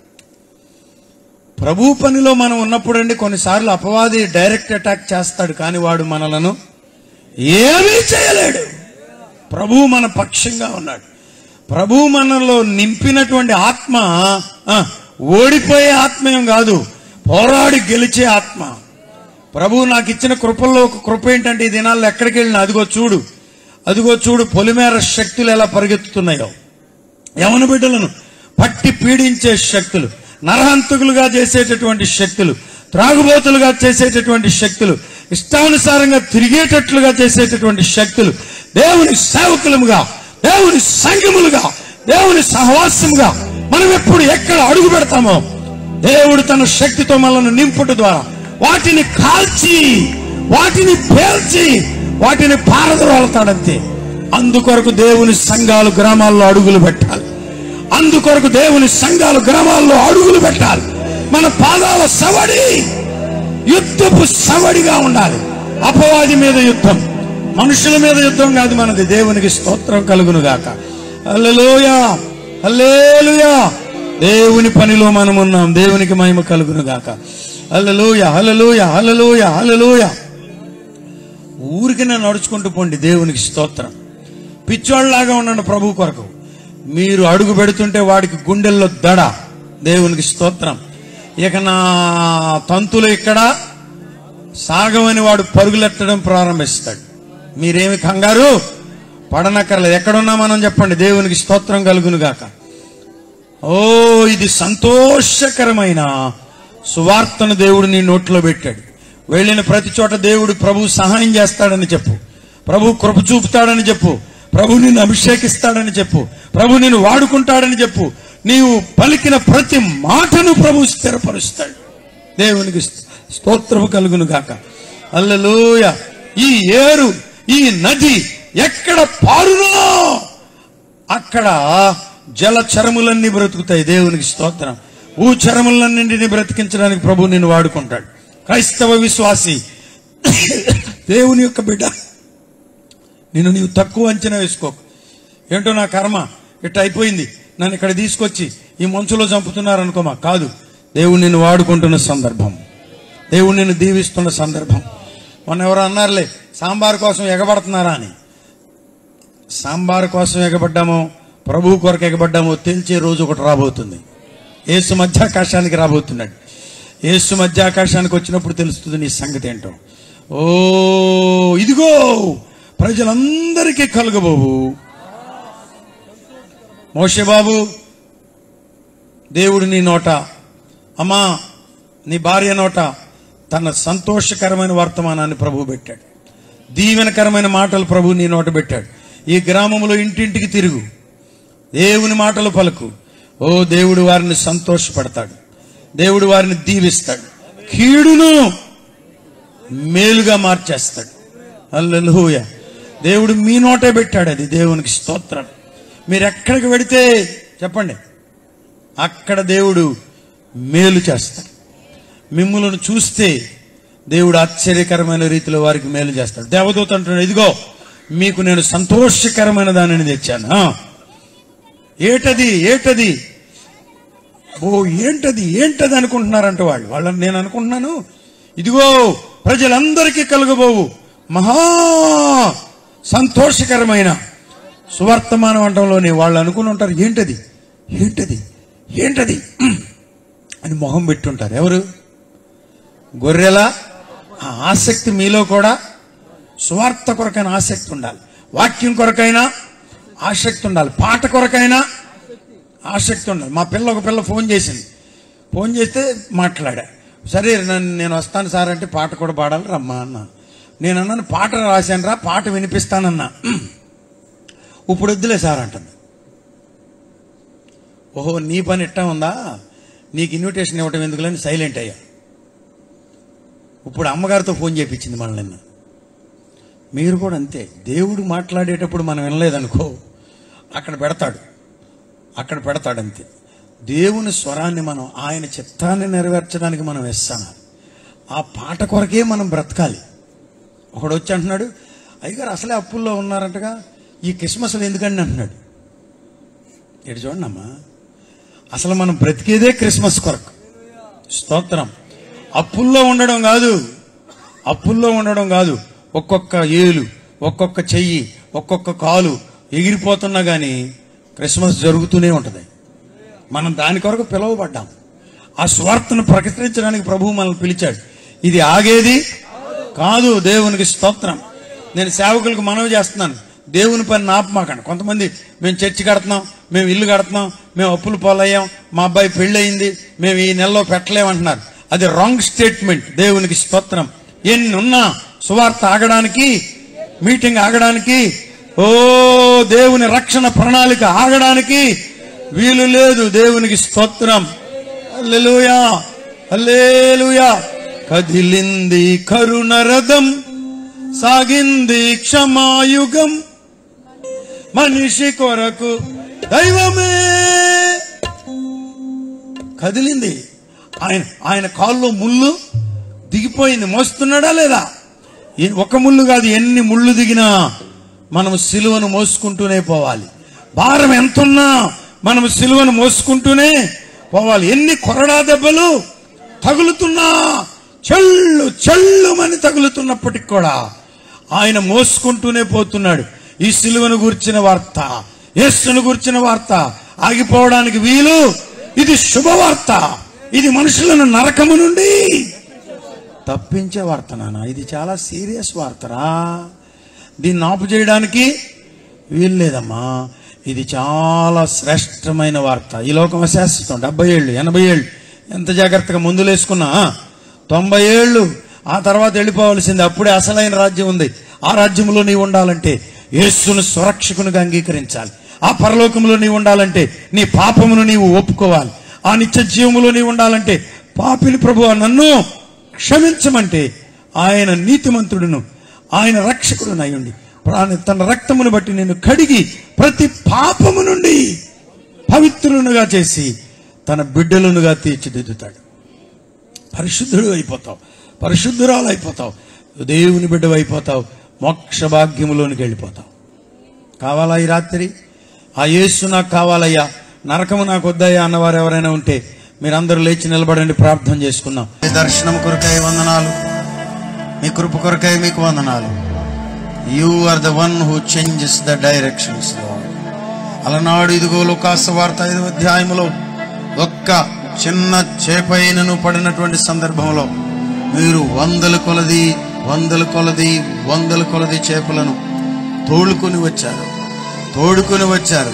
ప్రభు పనిలో మనం ఉన్నప్పుడండి కొన్నిసార్లు అపవాది డైరెక్ట్ అటాక్ చేస్తాడు కానీ వాడు మనలను ఏమీ చేయలేడు ప్రభు మన పక్షంగా ఉన్నాడు ప్రభు మనలో నింపినటువంటి ఆత్మ ఆ, ఓడిపోయే ఆత్మయం కాదు పోరాడి గెలిచే ఆత్మ ప్రభు నాకు ఇచ్చిన కృపల్లో ఒక కృప ఏంటంటే ఈ దినాల్లో ఎక్కడికి వెళ్ళినా అదిగో చూడు అదిగో చూడు పొలిమేర శక్తులు ఎలా పరిగెత్తుతున్నాయో యవన బిడ్డలను పట్టి పీడించే శక్తులు నరహంతకులుగా చేసేటటువంటి శక్తులు త్రాగుబోతులుగా చేసేటటువంటి శక్తులు ఇష్టానుసారంగా తిరిగేటట్లుగా చేసేటటువంటి శక్తులు దేవుని సేవకులముగా దేవుని సంఘములుగా దేవుని సహవాసముగా మనం ఎప్పుడు ఎక్కడ అడుగు పెడతామో దేవుడు తన శక్తితో మనల్ని నింపుట ద్వారా వాటిని కాల్చి వాటిని పేల్చి వాటిని పారదోలతాడంతే అందుకొరకు దేవుని సంఘాలు గ్రామాల్లో అడుగులు పెట్టాలి అందుకొరకు దేవుని సంఘాలు గ్రామాల్లో అడుగులు పెట్టాలి మన పాదాల సవడి యుద్ధపు సవడిగా ఉండాలి అపవాది మీద యుద్ధం మనుషుల మీద యుద్ధం కాదు మనది దేవునికి స్తోత్రం కలుగును గాక హల్లెలూయా హల్లెలూయా దేవుని పనిలో మనం ఉన్నాం దేవునికి మహిమ కలుగును గాక హల్లెలూయా హల్లెలూయా హల్లెలూయా హల్లెలూయా ఊరికి నేను నడుచుకుంటూ పోండి దేవునికి స్తోత్రం పిచ్చోళ్ళలాగా ఉండండి ప్రభు కొరకు మీరు అడుగు పెడుతుంటే వాడికి గుండెల్లో దడ దేవునికి స్తోత్రం ఇక నా తంతులు ఇక్కడ సాగమని వాడు పరుగులెత్తడం ప్రారంభిస్తాడు మీరేమి కంగారు పడనక్కర్లేదు ఎక్కడున్నా మనం చెప్పండి దేవునికి స్తోత్రం కలుగును గాక ఓ ఇది సంతోషకరమైన సువార్తను దేవుడు నీ నోట్లో పెట్టాడు వెళ్ళిన ప్రతి చోట దేవుడు ప్రభు సహాయం చేస్తాడని చెప్పు ప్రభు కృప చూపుతాడని చెప్పు ప్రభు నిన్ను అభిషేకిస్తాడని చెప్పు ప్రభు నిన్ను వాడుకుంటాడని చెప్పు నీవు పలికిన ప్రతి మాటను ప్రభు స్థిరపరుస్తాడు దేవునికి స్తోత్రము కలుగును గాక అల్లెలూయ ఈ ఏరు ఈ నది ఎక్కడ పారునో అక్కడ జలచరములన్నీ బ్రతుకుతాయి దేవునికి స్తోత్రం ఊ చరములన్నింటినీ బ్రతికించడానికి ప్రభు నిన్ను వాడుకుంటాడు క్రైస్తవ విశ్వాసి దేవుని యొక్క బిడ్డ నిన్ను నీవు తక్కువ అంచనా వేసుకోకు ఏంటో నా కర్మ ఇట్ట అయిపోయింది నన్ను ఇక్కడ తీసుకొచ్చి ఈ మంచులో చంపుతున్నారు అనుకోమా కాదు దేవుడు నిన్ను వాడుకుంటున్న సందర్భం దేవుడు నిన్ను దీవిస్తున్న సందర్భం మొన్న ఎవరో అన్నారులే సాంబార్ కోసం ఎగబడుతున్నారా అని సాంబార్ కోసం ఎగబడ్డామో ప్రభు కొరకు ఎగబడ్డామో తెలిసే రోజు ఒకటి రాబోతుంది ఏసు మధ్యాకాశానికి రాబోతున్నాడు ఏసు మధ్యాకాశానికి వచ్చినప్పుడు తెలుస్తుంది నీ సంగతి ఏంటో ఓ ఇదిగో ప్రజలందరికీ కలుగబోవు మోషే బాబు దేవుడు నీ నోట అమ్మా నీ భార్య నోట తన సంతోషకరమైన వర్తమానాన్ని ప్రభు పెట్టాడు దీవెనకరమైన మాటలు ప్రభు నీ నోట పెట్టాడు ఈ గ్రామంలో ఇంటింటికి తిరుగు దేవుని మాటలు పలుకు ఓ దేవుడు వారిని సంతోషపడతాడు దేవుడు వారిని దీవిస్తాడు కీడును మేలుగా మార్చేస్తాడు అల్లెలూయ దేవుడు మీ నోటే పెట్టాడు అది దేవునికి స్తోత్రం మీరు ఎక్కడికి వెడితే చెప్పండి అక్కడ దేవుడు మేలు చేస్తాడు మిమ్మల్ని చూస్తే దేవుడు ఆశ్చర్యకరమైన రీతిలో వారికి మేలు చేస్తాడు దేవదూత అంటున్నాడు ఇదిగో మీకు నేను సంతోషకరమైన దానిని తెచ్చాను ఆ. ఏటది ఏటది ఓ ఏంటది ఏంటది అనుకుంటున్నారంట వాళ్ళు వాళ్ళని నేను అనుకుంటున్నాను ఇదిగో ప్రజలందరికీ కలుగబోవు మహా సంతోషకరమైన సువర్తమాన వంటంలోని వాళ్ళు అనుకుని ఉంటారు ఏంటది ఏంటది ఏంటది అని మొహం పెట్టుంటారు ఎవరు గొర్రెల ఆ ఆసక్తి మీలో కూడా సువార్త కొరకైన ఆసక్తి ఉండాలి వాక్యం కొరకైనా ఆసక్తి ఉండాలి పాట కొరకైనా ఆసక్తి ఉండాలి మా పిల్ల ఒక పిల్ల ఫోన్ చేసింది ఫోన్ చేస్తే మాట్లాడా సరే నన్ను నేను వస్తాను సార్ అంటే పాట కూడా పాడాలి రమ్మా అన్న నేను అన్నాను పాట రాశాను రా పాట వినిపిస్తానన్నా ఇప్పుడు వద్దులే సార్ అంటుంది ఓహో నీ పని ఇట్టా ఉందా నీకు ఇన్విటేషన్ ఇవ్వటం ఎందుకులని సైలెంట్ అయ్యా ఇప్పుడు అమ్మగారితో ఫోన్ చేయించింది మనల్ని నిన్న మీరు కూడా అంతే దేవుడు మాట్లాడేటప్పుడు మనం వినలేదనుకో అక్కడ పెడతాడు అక్కడ పెడతాడు అంతే దేవుని స్వరాన్ని మనం ఆయన చిత్తాన్ని నెరవేర్చడానికి మనం ఇస్తాను ఆ పాట కొరకే మనం బ్రతకాలి ఒకడు వచ్చి అంటున్నాడు అయ్యగారు అసలే అప్పుల్లో ఉన్నారంటగా ఈ క్రిస్మస్లు ఎందుకండి అంటున్నాడు ఇటు చూడండి అమ్మా అసలు మనం బ్రతికేదే క్రిస్మస్ కొరకు స్తోత్రం అప్పుల్లో ఉండడం కాదు అప్పుల్లో ఉండడం కాదు ఒక్కొక్క ఏలు ఒక్కొక్క చెయ్యి ఒక్కొక్క కాలు ఎగిరిపోతున్నా కానీ క్రిస్మస్ జరుగుతూనే ఉంటుంది మనం దాని కొరకు పిలువబడ్డాం ఆ స్వార్థను ప్రకటించడానికి ప్రభువు మనల్ని పిలిచాడు ఇది ఆగేది కాదు దేవునికి స్తోత్రం నేను సేవకులకు మనవి చేస్తున్నాను దేవుని పని నాపమాకండి కొంతమంది మేము చర్చి కడుతున్నాం మేము ఇల్లు కడుతున్నాం మేము అప్పులు పాలయ్యాం మా అబ్బాయి పెళ్ళయింది మేము ఈ నెలలో పెట్టలేమంటున్నారు అది రాంగ్ స్టేట్మెంట్ దేవునికి స్తోత్రం ఎన్ని ఉన్నా సువార్త ఆగడానికి మీటింగ్ ఆగడానికి ఓ దేవుని రక్షణ ప్రణాళిక ఆగడానికి వీలు లేదు దేవునికి స్తోత్రం హల్లెలూయా హల్లెలూయా కదిలింది కరుణ రథం సాగింది క్షమాయుగం మనిషి కొరకు దైవమే కదిలింది ఆయన ఆయన కాల్లో ముళ్ళు దిగిపోయింది మోస్తున్నాడా లేదా ఏ- ఒక ముళ్ళు కాదు ఎన్ని ముళ్ళు దిగినా మనము సిలువను మోసుకుంటూనే పోవాలి భారం ఎంతున్నా మనము సిలువను మోసుకుంటూనే పోవాలి ఎన్ని కొరడా దెబ్బలు తగులుతున్నా చెల్లు చెల్లుమని తగులుతున్నప్పటికి కూడా ఆయన మోసుకుంటూనే పోతున్నాడు ఈ సిలువను గుర్చిన వార్త యేస్సును గుర్చిన వార్త ఆగిపోవడానికి వీలు ఇది శుభవార్త ఇది మనుషులను నరకము నుండి తప్పించే వార్త నాన్న ఇది చాలా సీరియస్ వార్తరా దీన్ని ఆపు చేయడానికి వీలు లేదమ్మా ఇది చాలా శ్రేష్టమైన వార్త ఈ లోకం శాశ్వతం డెబ్బై ఏళ్ళు ఎనభై ఏళ్ళు ఎంత జాగ్రత్తగా ముందులేసుకున్నా తొంభై ఏళ్ళు ఆ తర్వాత వెళ్ళిపోవలసింది అప్పుడే అసలైన రాజ్యం ఉంది ఆ రాజ్యంలో నీవు ఉండాలంటే యేసును సురక్షకునిగా అంగీకరించాలి ఆ పరలోకంలో నీవు ఉండాలంటే నీ పాపమును నీవు ఒప్పుకోవాలి ఆ నిత్య జీవములో నీవు ఉండాలంటే పాపిని ప్రభు నన్ను క్షమించమంటే ఆయన నీతిమంతుడును ఆయన రక్షకుడు అయ్యుండి ప్రాణ తన రక్తమును బట్టి నేను కడిగి ప్రతి పాపము నుండి పవిత్రునుగా చేసి తన బిడ్డలునుగా తీర్చిదిద్దుతాడు పరిశుద్ధుడు అయిపోతావు పరిశుద్ధురాలు అయిపోతావు దేవుని బిడ్డ అయిపోతావు మోక్ష భాగ్యములోనికి వెళ్ళిపోతావు కావాలా ఈ రాత్రి ఆ యేసు నాకు కావాలయ్యా నరకము నాకు వద్దయ్యా అన్నవారు ఎవరైనా ఉంటే మీరందరూ లేచి నిలబడండి ప్రార్థన చేసుకుందాం మీ దర్శనం కొరకై వందనాలు మీ కృప కొరకై మీకు వందనాలు you are the one who changes the directions అలనాడు ఇదిగో లోకాస వార్త ఐదు అధ్యాయములో ఒక్క చిన్న చేపైనను పడినటువంటి సందర్భంలో మీరు వందల కొలది వందల కొలది వందల కొలది చేపలను తోడుకొని వచ్చారు తోడుకొని వచ్చారు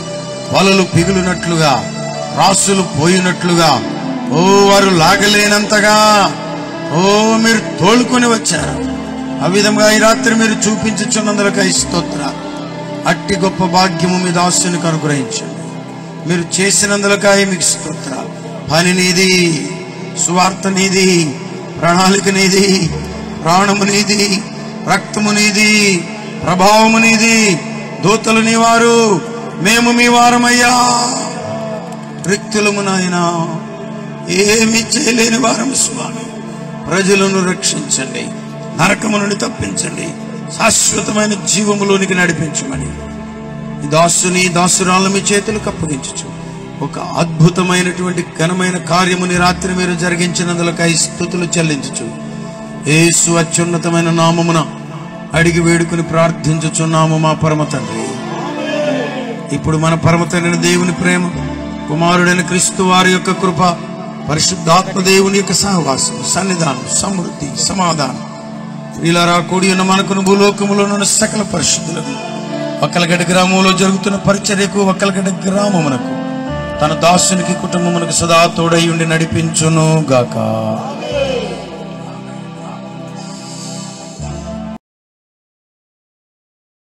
వలలు పిగులునట్లుగా రాసులు పోయినట్లుగా ఓ వారు లాగలేనంతగా ఓ మీరు తోలుకొని వచ్చారు ఆ విధంగా ఈ రాత్రి మీరు చూపించుచున్నందులకై స్తోత్ర అట్టి గొప్ప భాగ్యము మీ దాసునికి అనుగ్రహించండి మీరు చేసినందులకాయ మీకు స్తోత్ర పని నీది సువార్త నీది ప్రణాళిక నీది ప్రాణము నీది రక్తము నీది ప్రభావము నీది దూతలు నీ వారు మేము మీ వారమయ్యా రిక్తులము నాయనా ఏమి చేయలేని వారం స్వామి ప్రజలను రక్షించండి నరకము నుండి తప్పించండి శాశ్వతమైన జీవములోనికి నడిపించమని ఈ దాసుని దాసురాలను మీ చేతులకు అప్పగించచ్చు ఒక అద్భుతమైనటువంటి ఘనమైన కార్యముని రాత్రి మీరు జరిగించినందులకై స్థుతులు చెల్లించచ్చు యేసు అత్యున్నతమైన నామమున అడిగి వేడుకుని ప్రార్థించుచున్నాము మా పరమ తండ్రి ఇప్పుడు మన పరమ తండ్రిని దేవుని ప్రేమ కుమారుడైన క్రీస్తు వారి యొక్క కృప పరిశుద్ధాత్మ దేవుని యొక్క సహవాసం సన్నిధానం సమృద్ధి సమాధానం వీళ్ళరా కూడి ఉన్న మనకును భూలోకములో ఉన్న సకల పరిశుద్ధులకు ఒక్కలగడ్డ గ్రామంలో జరుగుతున్న పరిచర్యకు ఒక్కలగడ్డ గ్రామమునకు తన దాసునికి కుటుంబమునకు సదా తోడై ఉండి నడిపించును గాక